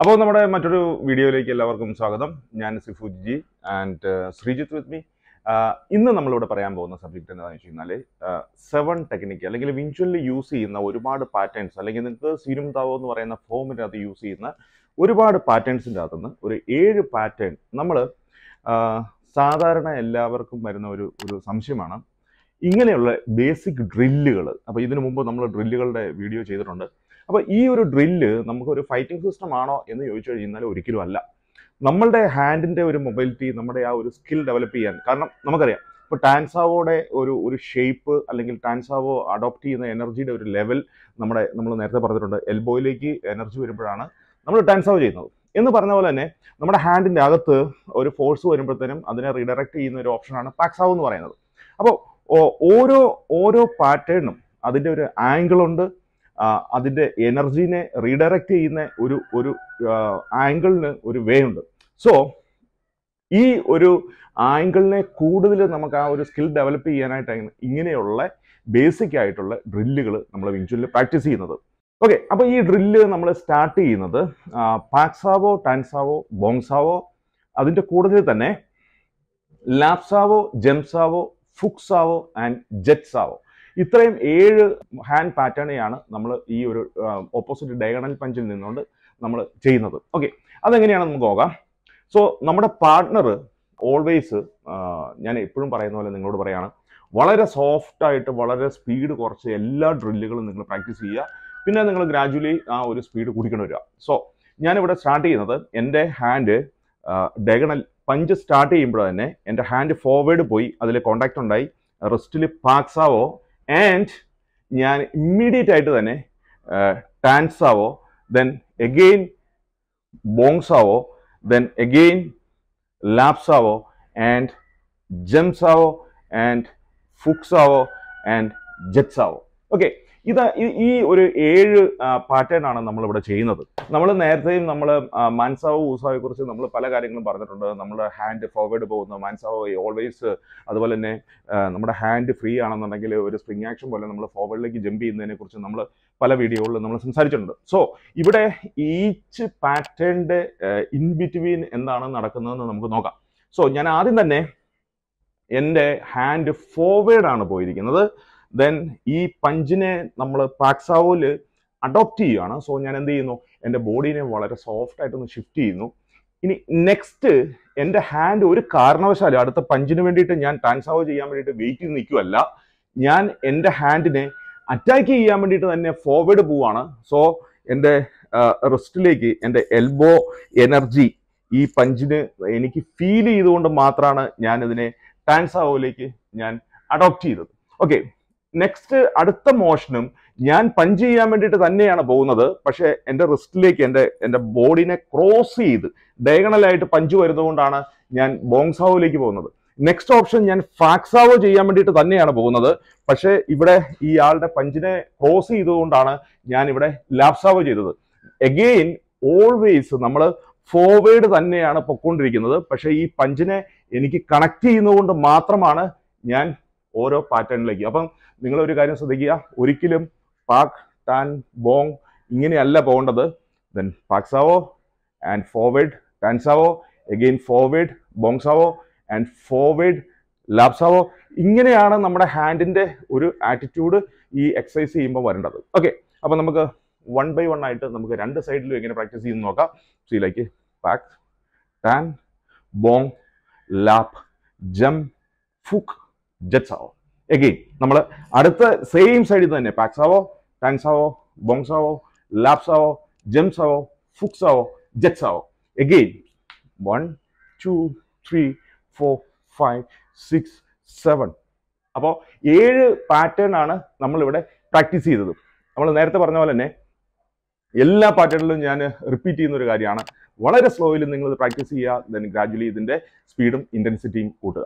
അപ്പോൾ നമ്മുടെ മറ്റൊരു വീഡിയോയിലേക്ക് എല്ലാവർക്കും സ്വാഗതം ഞാൻ സിഫുജി ആൻഡ് ശ്രീജിത്ത് വിത്ത് മീ ഇന്ന് നമ്മളിവിടെ പറയാൻ പോകുന്ന സബ്ജക്റ്റ് എന്താണെന്ന് വെച്ച് കഴിഞ്ഞാൽ സെവൻ ടെക്നിക്ക് അല്ലെങ്കിൽ വിഞ്ച്വലി യൂസ് ചെയ്യുന്ന ഒരുപാട് പാറ്റേൺസ് അല്ലെങ്കിൽ നിങ്ങൾക്ക് സിരും താവോ എന്ന് പറയുന്ന ഫോമിനകത്ത് യൂസ് ചെയ്യുന്ന ഒരുപാട് പാറ്റേൺസിൻ്റെ അകത്തുനിന്ന് ഒരു ഏഴ് പാറ്റേൺ നമ്മൾ സാധാരണ എല്ലാവർക്കും വരുന്ന ഒരു ഒരു സംശയമാണ് ഇങ്ങനെയുള്ള ബേസിക് ഡ്രില്ലുകൾ അപ്പോൾ ഇതിനു മുമ്പ് നമ്മൾ ഡ്രില്ലുകളുടെ വീഡിയോ ചെയ്തിട്ടുണ്ട് അപ്പോൾ ഈ ഒരു ഡ്രില്ല് നമുക്കൊരു ഫൈറ്റിംഗ് സിസ്റ്റം ആണോ എന്ന് ചോദിച്ചു കഴിഞ്ഞാൽ ഒരിക്കലും അല്ല നമ്മളുടെ ഹാൻഡിൻ്റെ ഒരു മൊബൈലിറ്റി നമ്മുടെ ആ ഒരു സ്കിൽ ഡെവലപ്പ് ചെയ്യാൻ കാരണം നമുക്കറിയാം ഇപ്പോൾ ടാൻസാവോയുടെ ഒരു ഒരു ഷേപ്പ് അല്ലെങ്കിൽ ടാൻസാവോ അഡോപ്റ്റ് ചെയ്യുന്ന എനർജിയുടെ ഒരു ലെവൽ നമ്മുടെ നമ്മൾ നേരത്തെ പറഞ്ഞിട്ടുണ്ട് എൽബോയിലേക്ക് എനർജി വരുമ്പോഴാണ് നമ്മൾ ടാൻസാവോ ചെയ്യുന്നത് എന്ന് പറഞ്ഞ പോലെ തന്നെ നമ്മുടെ ഹാൻഡിൻ്റെ അകത്ത് ഒരു ഫോഴ്സ് വരുമ്പോഴത്തേനും അതിനെ റീഡയറക്റ്റ് ചെയ്യുന്ന ഒരു ഓപ്ഷനാണ് പാക്സാവോ എന്ന് പറയുന്നത് അപ്പോൾ ഓരോ ഓരോ പാറ്റേണും അതിൻ്റെ ഒരു ആംഗിളുണ്ട് അതിൻ്റെ എനർജീനെ റീഡയറക്റ്റ് ചെയ്യുന്ന ഒരു ഒരു ആംഗിളിന് ഒരു വേ ഉണ്ട് സോ ഈ ഒരു ആംഗിളിനെ കൂടുതൽ നമുക്ക് ആ ഒരു സ്കിൽ ഡെവലപ്പ് ചെയ്യാനായിട്ടാണ് ഇങ്ങനെയുള്ള ബേസിക് ആയിട്ടുള്ള ഡ്രില്ലുകൾ നമ്മൾ വിഞ്ച്വലിൽ പ്രാക്ടീസ് ചെയ്യുന്നത് ഓക്കെ അപ്പോൾ ഈ ഡ്രില്ല് നമ്മൾ സ്റ്റാർട്ട് ചെയ്യുന്നത് പാക്സാവോ ടാൻസാവോ ബോങ്സാവോ അതിൻ്റെ കൂടുതൽ തന്നെ ലാപ്സാവോ ജെംസാവോ ഫുക്സാവോ ആൻഡ് ജെറ്റ്സാവോ ഇത്രയും ഏഴ് ഹാൻഡ് പാറ്റേണെയാണ് നമ്മൾ ഈ ഒരു ഓപ്പോസിറ്റ് ഡയഗണൽ പഞ്ചിൽ നിന്നുകൊണ്ട് നമ്മൾ ചെയ്യുന്നത് ഓക്കെ അതെങ്ങനെയാണെന്ന് നമുക്ക് നോക്കാം സോ നമ്മുടെ പാർട്ട്ണർ ഓൾവേസ് ഞാൻ എപ്പോഴും പറയുന്ന പോലെ നിങ്ങളോട് പറയാണ് വളരെ സോഫ്റ്റ് ആയിട്ട് വളരെ സ്പീഡ് കുറച്ച് എല്ലാ ഡ്രില്ലുകളും നിങ്ങൾ പ്രാക്ടീസ് ചെയ്യുക പിന്നെ നിങ്ങൾ ഗ്രാജുവലി ആ ഒരു സ്പീഡ് കൂടിക്കൊണ്ട് വരിക സോ ഞാനിവിടെ സ്റ്റാർട്ട് ചെയ്യുന്നത് എൻ്റെ ഹാൻഡ് ഡയഗണൽ പഞ്ച് സ്റ്റാർട്ട് ചെയ്യുമ്പോൾ തന്നെ എൻ്റെ ഹാൻഡ് ഫോർവേഡ് പോയി അതിൽ കോണ്ടാക്ട് ഉണ്ടായി റിസ്റ്റിൽ പാക്സാവോ ആൻഡ് ഞാൻ ഇമ്മീഡിയറ്റ് ആയിട്ട് തന്നെ ടാൻസാവോ ദെൻ എഗെയിൻ ബോങ്സാവോ ദെൻ എഗെയിൻ ലാപ്സാവോ ആൻഡ് ജെംസാവോ ആൻഡ് ഫുക്സാവോ ആൻഡ് ജെറ്റ്സാവോ ഓക്കെ ഇത് ഈ ഒരു ഏഴ് പാറ്റേൺ ആണ് നമ്മളിവിടെ ചെയ്യുന്നത് നമ്മൾ നേരത്തെയും നമ്മൾ മാൻസാവോ ഊസാവയെ കുറിച്ച് നമ്മൾ പല കാര്യങ്ങളും പറഞ്ഞിട്ടുണ്ട് നമ്മുടെ ഹാൻഡ് ഫോർവേഡ് പോകുന്നു മാൻസാവോ ഓൾവേസ് അതുപോലെ തന്നെ നമ്മുടെ ഹാൻഡ് ഫ്രീ ആണെന്നുണ്ടെങ്കിൽ ഒരു സ്പ്രിങ് ആക്ഷൻ പോലെ നമ്മൾ ഫോർവേഡിലേക്ക് ജമ്പ് ചെയ്യുന്നതിനെ കുറിച്ച് നമ്മൾ പല വീഡിയോകളിലും നമ്മൾ സംസാരിച്ചിട്ടുണ്ട് സോ ഇവിടെ ഈച്ച് പാറ്റേണിൻ്റെ ഇൻ ബിറ്റ്വീൻ എന്താണ് നടക്കുന്നതെന്ന് നമുക്ക് നോക്കാം സോ ഞാൻ ആദ്യം തന്നെ എൻ്റെ ഹാൻഡ് ഫോർവേഡ് ആണ് പോയിരിക്കുന്നത് ദെൻ ഈ പഞ്ചിനെ നമ്മൾ പാക്സാവോയിൽ അഡോപ്റ്റ് ചെയ്യുകയാണ് സോ ഞാൻ എന്ത് ചെയ്യുന്നു എൻ്റെ ബോഡീനെ വളരെ സോഫ്റ്റ് ആയിട്ടൊന്ന് ഷിഫ്റ്റ് ചെയ്യുന്നു ഇനി നെക്സ്റ്റ് എൻ്റെ ഹാൻഡ് ഒരു കാരണവശാലും അടുത്ത പഞ്ചിന് വേണ്ടിയിട്ട് ഞാൻ ട്രാൻസാവോ ചെയ്യാൻ വേണ്ടിയിട്ട് വെയിറ്റ് ചെയ്ത് നിൽക്കുമല്ല ഞാൻ എൻ്റെ ഹാൻഡിനെ അറ്റാക്ക് ചെയ്യാൻ വേണ്ടിയിട്ട് തന്നെ ഫോർവേഡ് പോവാണ് സോ എൻ്റെ റിസ്റ്റിലേക്ക് എൻ്റെ എൽബോ എനർജി ഈ പഞ്ചിന് എനിക്ക് ഫീൽ ചെയ്തുകൊണ്ട് മാത്രമാണ് ഞാൻ ഇതിനെ ട്രാൻസാവോയിലേക്ക് ഞാൻ അഡോപ്റ്റ് ചെയ്തത് ഓക്കെ നെക്സ്റ്റ് അടുത്ത മോഷനും ഞാൻ പഞ്ച് ചെയ്യാൻ വേണ്ടിയിട്ട് തന്നെയാണ് പോകുന്നത് പക്ഷേ എൻ്റെ റിസ്റ്റിലേക്ക് എൻ്റെ എൻ്റെ ബോഡിനെ ക്രോസ് ചെയ്ത് ഡയഗണലായിട്ട് പഞ്ച് വരുന്നതുകൊണ്ടാണ് ഞാൻ ബോങ്സാവോയിലേക്ക് പോകുന്നത് നെക്സ്റ്റ് ഓപ്ഷൻ ഞാൻ ഫാക്സാവോ ചെയ്യാൻ വേണ്ടിയിട്ട് തന്നെയാണ് പോകുന്നത് പക്ഷേ ഇവിടെ ഈ ആളുടെ പഞ്ചിനെ ക്രോസ് ചെയ്തുകൊണ്ടാണ് ഞാൻ ഇവിടെ ലാപ്സാവോ ചെയ്തത് എഗെയിൻ ഓൾവേസ് നമ്മൾ ഫോർവേഡ് തന്നെയാണ് പൊക്കോണ്ടിരിക്കുന്നത് പക്ഷേ ഈ പഞ്ചിനെ എനിക്ക് കണക്ട് ചെയ്യുന്നതുകൊണ്ട് മാത്രമാണ് ഞാൻ ഓരോ പാറ്റേണിലേക്ക് അപ്പം നിങ്ങൾ ഒരു കാര്യം ശ്രദ്ധിക്കുക ഒരിക്കലും പാക് ടാൻ ബോങ് ഇങ്ങനെയല്ല പോകേണ്ടത് ദെൻ പാക്സാവോ ആൻഡ് ഫോർവേഡ് ടാൻസാവോ എഗെയിൻ ഫോർവേഡ് ബോങ്സാവോ ആൻഡ് ഫോർവേഡ് ലാപ്സാവോ ഇങ്ങനെയാണ് നമ്മുടെ ഹാൻഡിൻ്റെ ഒരു ആറ്റിറ്റ്യൂഡ് ഈ എക്സസൈസ് ചെയ്യുമ്പോൾ വരേണ്ടത് ഓക്കെ അപ്പോൾ നമുക്ക് വൺ ബൈ വൺ ആയിട്ട് നമുക്ക് രണ്ട് സൈഡിലും എങ്ങനെ പ്രാക്ടീസ് ചെയ്യുന്ന നോക്കാം സി ലൈക്ക് പാക്ക് ടാൻ ബോങ് ലാപ്പ് ജം ഫുക്ക് ജെറ്റ്സാവോ എഗെയിൻ നമ്മൾ അടുത്ത സെയിം സൈഡിൽ തന്നെ പാക്സാവോ ടാൻസാവോ ബോങ്സാവോ ലാപ്സാവോ ജെംസാവോ ഫുക്സാവോ ജെറ്റ്സാവോ again one two three four five six seven അപ്പോൾ ഏഴ് പാറ്റേൺ ആണ് നമ്മളിവിടെ പ്രാക്ടീസ് ചെയ്തത് നമ്മൾ നേരത്തെ പറഞ്ഞ പോലെ തന്നെ എല്ലാ പാറ്റേണിലും ഞാൻ റിപ്പീറ്റ് ചെയ്യുന്ന ഒരു കാര്യമാണ് വളരെ സ്ലോയിൽ നിങ്ങൾ പ്രാക്ടീസ് ചെയ്യുക ദെൻ ഗ്രാജുവലി ഇതിൻ്റെ സ്പീഡും ഇൻറ്റൻസിറ്റിയും കൂട്ടുക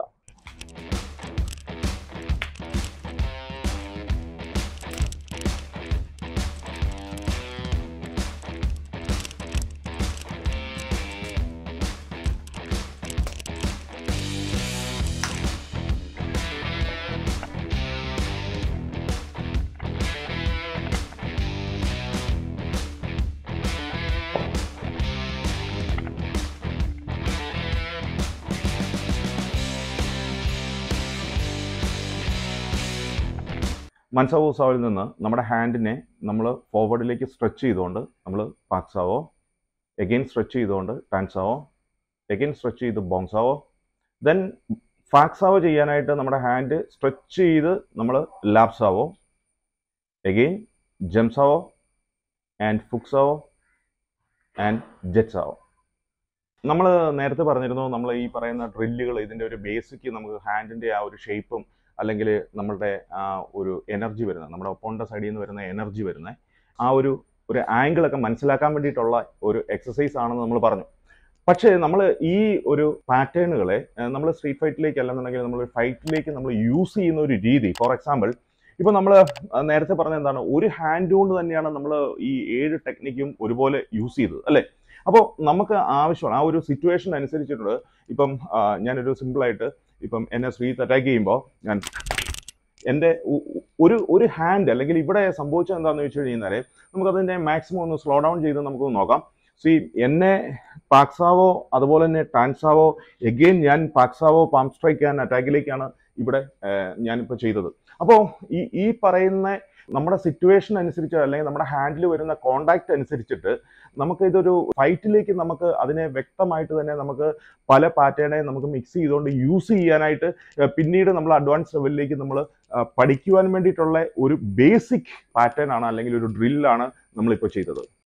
മൻസാവോസാവിൽ നിന്ന് നമ്മുടെ ഹാൻഡിനെ നമ്മൾ ഫോർവേഡിലേക്ക് സ്ട്രെച്ച് ചെയ്തുകൊണ്ട് നമ്മൾ പാക്സാവോ എഗെയിൻ സ്ട്രെച്ച് ചെയ്തുകൊണ്ട് ടാൻസാവോ എഗെയിൻ സ്ട്രെച്ച് ചെയ്ത് ബോങ്സാവോ ദെൻ ഫാക്സാവോ ചെയ്യാനായിട്ട് നമ്മുടെ ഹാൻഡ് സ്ട്രെച്ച് ചെയ്ത് നമ്മൾ ലാപ്സാവോ എഗെയിൻ ജംസാവോ ആൻഡ് ഫുക്സാവോ ആൻഡ് ജെറ്റ്സാവോ നമ്മൾ നേരത്തെ പറഞ്ഞിരുന്നു നമ്മൾ ഈ പറയുന്ന ഡ്രില്ലുകൾ ഇതിൻ്റെ ഒരു ബേസിക് നമുക്ക് ഹാൻഡിൻ്റെ ആ ഒരു ഷേപ്പും അല്ലെങ്കിൽ നമ്മളുടെ ആ ഒരു എനർജി വരുന്നത് നമ്മുടെ ഒപ്പോണിൻ്റെ സൈഡിൽ നിന്ന് വരുന്ന എനർജി വരുന്ന ആ ഒരു ഒരു ആംഗിളൊക്കെ മനസ്സിലാക്കാൻ വേണ്ടിയിട്ടുള്ള ഒരു എക്സസൈസ് ആണെന്ന് നമ്മൾ പറഞ്ഞു പക്ഷേ നമ്മൾ ഈ ഒരു പാറ്റേണുകളെ നമ്മൾ സ്ട്രീറ്റ് ഫൈറ്റിലേക്ക് അല്ലെന്നുണ്ടെങ്കിൽ നമ്മൾ ഫൈറ്റിലേക്ക് നമ്മൾ യൂസ് ചെയ്യുന്ന ഒരു രീതി ഫോർ എക്സാമ്പിൾ ഇപ്പോൾ നമ്മൾ നേരത്തെ പറഞ്ഞ എന്താണ് ഒരു ഹാൻഡ് കൊണ്ട് തന്നെയാണ് നമ്മൾ ഈ ഏഴ് ടെക്നിക്കും ഒരുപോലെ യൂസ് ചെയ്തത് അല്ലേ അപ്പോൾ നമുക്ക് ആവശ്യമാണ് ആ ഒരു സിറ്റുവേഷൻ അനുസരിച്ചിട്ട് ഇപ്പം ആ, ഞാനൊരു സിമ്പിളായിട്ട് ഇപ്പം എന്നെ ശ്രീത്ത് അറ്റാക്ക് ചെയ്യുമ്പോൾ ഞാൻ എൻ്റെ ഉ- ഉ- ഒരു ഒരു ഹാൻഡ് അല്ലെങ്കിൽ ഇവിടെ സംഭവിച്ചത് എന്താണെന്ന് വെച്ച് കഴിഞ്ഞാൽ നമുക്കതിൻ്റെ മാക്സിമം ഒന്ന് സ്ലോ ഡൗൺ ചെയ്ത് നമുക്കൊന്ന് നോക്കാം സി എന്നെ പാക്സാവോ അതുപോലെ തന്നെ ടാൻസാവോ എഗെയിൻ ഞാൻ പാക്സാവോ പാം സ്ട്രൈക്ക് ആൻഡ് അറ്റാക്കിലേക്കാണ് ഇവിടെ ഏഹ്, ഞാനിപ്പോൾ ചെയ്തത് അപ്പോൾ ഈ ഈ പറയുന്ന നമ്മുടെ സിറ്റുവേഷൻ അനുസരിച്ച് അല്ലെങ്കിൽ നമ്മുടെ ഹാൻഡിൽ വരുന്ന കോണ്ടാക്ട് അനുസരിച്ചിട്ട് നമുക്ക് ഇതൊരു ഫൈറ്റിലേക്ക് നമുക്ക് അതിനെ വ്യക്തമായിട്ട് തന്നെ നമുക്ക് പല പാറ്റേണെ നമുക്ക് മിക്സ് ചെയ്തുകൊണ്ട് യൂസ് ചെയ്യാനായിട്ട് ഏഹ്, പിന്നീട് നമ്മൾ അഡ്വാൻസ് ലെവലിലേക്ക് നമ്മൾ പഠിക്കുവാൻ വേണ്ടിയിട്ടുള്ള ഒരു ബേസിക് പാറ്റേൺ ആണ് അല്ലെങ്കിൽ ഒരു ഡ്രില്ലാണ് നമ്മളിപ്പോൾ ചെയ്തത്